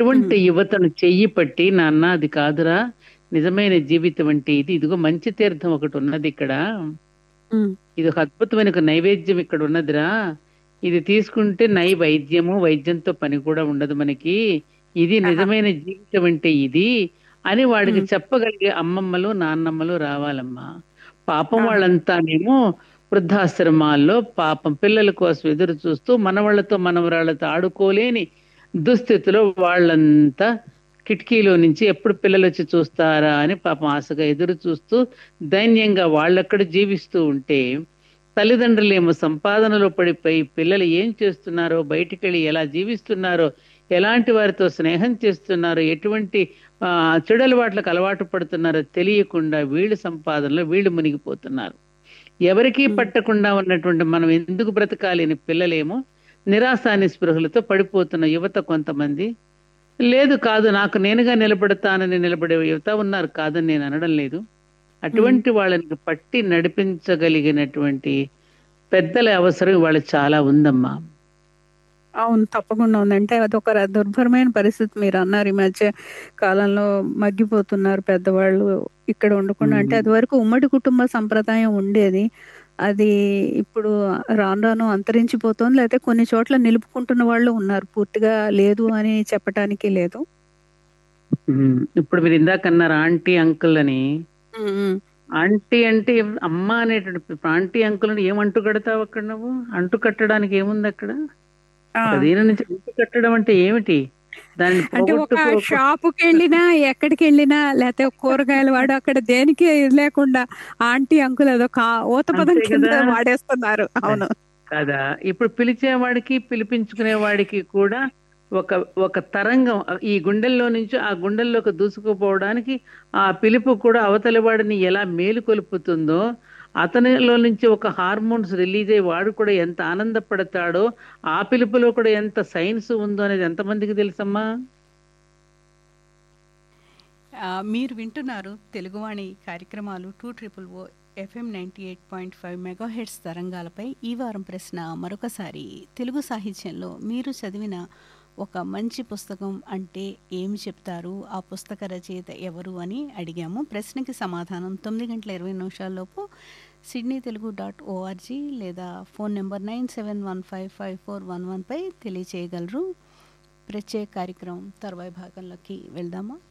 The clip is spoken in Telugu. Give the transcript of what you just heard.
అటువంటి యువతను చెయ్యి పట్టి నాన్న అది కాదురా నిజమైన జీవితం అంటే ఇది ఇదిగో మంచి తీర్థం ఒకటి ఉన్నది ఇక్కడ ఉమ్, ఇది ఒక అద్భుతమైన ఒక నైవేద్యం ఇక్కడ ఉన్నదిరా ఇది తీసుకుంటే నై వైద్యము వైద్యంతో పని కూడా ఉండదు మనకి ఇది నిజమైన జీవితం అంటే ఇది అని వాడికి చెప్పగలిగే అమ్మమ్మలు నాన్నమ్మలు రావాలమ్మా పాపం వాళ్ళంతానేమో వృద్ధాశ్రమాల్లో పాపం పిల్లల కోసం ఎదురు చూస్తూ మనవాళ్లతో మనవరాళ్లతో ఆడుకోలేని దుస్థితిలో వాళ్ళంతా కిటికీలో నుంచి ఎప్పుడు పిల్లలు వచ్చి చూస్తారా అని పాపం ఆశగా ఎదురు చూస్తూ దైన్యంగా వాళ్ళక్కడ జీవిస్తూ ఉంటే తల్లిదండ్రులేమో సంపాదనలో పడిపోయి పిల్లలు ఏం చేస్తున్నారో బయటికి వెళ్ళి ఎలా జీవిస్తున్నారో ఎలాంటి వారితో స్నేహం చేస్తున్నారో ఎటువంటి ఆ, చెడు అలవాట్లకు అలవాటు పడుతున్నారో తెలియకుండా వీళ్ళు సంపాదనలో వీళ్ళు మునిగిపోతున్నారు ఎవరికీ పట్టకుండా ఉన్నటువంటి మనం ఎందుకు బ్రతకాలి అని పిల్లలేమో నిరాశ నిస్పృహలతో పడిపోతున్న యువత కొంతమంది లేదు కాదు నాకు నేనుగా నిలబడతానని నిలబడే యువత ఉన్నారు కాదని నేను అనడం లేదు అటువంటి వాళ్ళని పట్టి నడిపించగలిగినటువంటి పెద్దల అవసరం ఇవాళ చాలా ఉందమ్మా అవును తప్పకుండా ఉంది అంటే అదొక ర- దుర్భరమైన పరిస్థితి మీరు అన్నారు ఈ మధ్య కాలంలో మగ్గిపోతున్నారు పెద్దవాళ్ళు ఇక్కడ ఉండకుండా అంటే అది వరకు ఉమ్మడి కుటుంబ సంప్రదాయం ఉండేది అది ఇప్పుడు రాను రాను అంతరించిపోతుంది లేకపోతే కొన్ని చోట్ల నిలుపుకుంటున్న వాళ్ళు ఉన్నారు పూర్తిగా లేదు అని చెప్పటానికి లేదు ఉమ్, ఇప్పుడు మీరు ఇందాక అన్నారు ఆంటీ అంకుల్ అని ఉమ్, ఉమ్. ఆంటీ అంటే అమ్మ అనేటువంటి ఆంటీ అంకుల్ అని ఏం అంటు కడతావు అక్కడ నువ్వు అంటు కట్టడానికి ఏముంది అక్కడ ఆ. దీని నుంచి అంటు కట్టడం అంటే ఏమిటి దాన్ని అంటే ఒక పోగొట్టుకో షాపుకి వెళ్ళినా ఎక్కడికి వెళ్ళినా లేకపోతే ఒక కూరగాయల వాడు అక్కడ దేనికి ఇది లేకుండా ఆంటీ అంకుల్ అదొక ఊత పదం అంతే కింద కదా. వాడేస్తున్నారు అవును కదా ఇప్పుడు పిలిచేవాడికి పిలిపించుకునే వాడికి కూడా ఒక ఒక తరంగం ఈ గుండెల్లో నుంచి ఆ గుండెల్లోకి దూసుకుపోవడానికి ఆ పిలుపు కూడా అవతలి వాడిని ఎలా మేలుకొలుపుతుందో అతనిలో నుంచి ఒక హార్మోన్స్ రిలీజ్ అయ్యి వాడు కూడా ఎంత ఆనందపడతాడో ఆ పిలుపులో కూడా ఎంత సైన్స్ ఉందో అనేది ఎంతమందికి తెలుసమ్మా ఆ, మీరు వింటున్నారు తెలుగువాణి కార్యక్రమాలు two triple O FM ninety eight point five megahertz తరంగాలపై ఈ వారం ప్రశ్న మరొకసారి తెలుగు సాహిత్యంలో మీరు చదివిన ఒక మంచి పుస్తకం అంటే ఏమి చెప్తారు ఆ పుస్తక రచయిత ఎవరు అని అడిగాము ప్రశ్నకి సమాధానం తొమ్మిది గంటల ఇరవై నిమిషాల్లోపు సిడ్నీ తెలుగు డాట్ ఓఆర్జీ లేదా phone number nine seven one five five four one వన్పై తెలియచేయగలరు ప్రత్యేక కార్యక్రమం తర్వాయి భాగంలోకి వెళ్దామా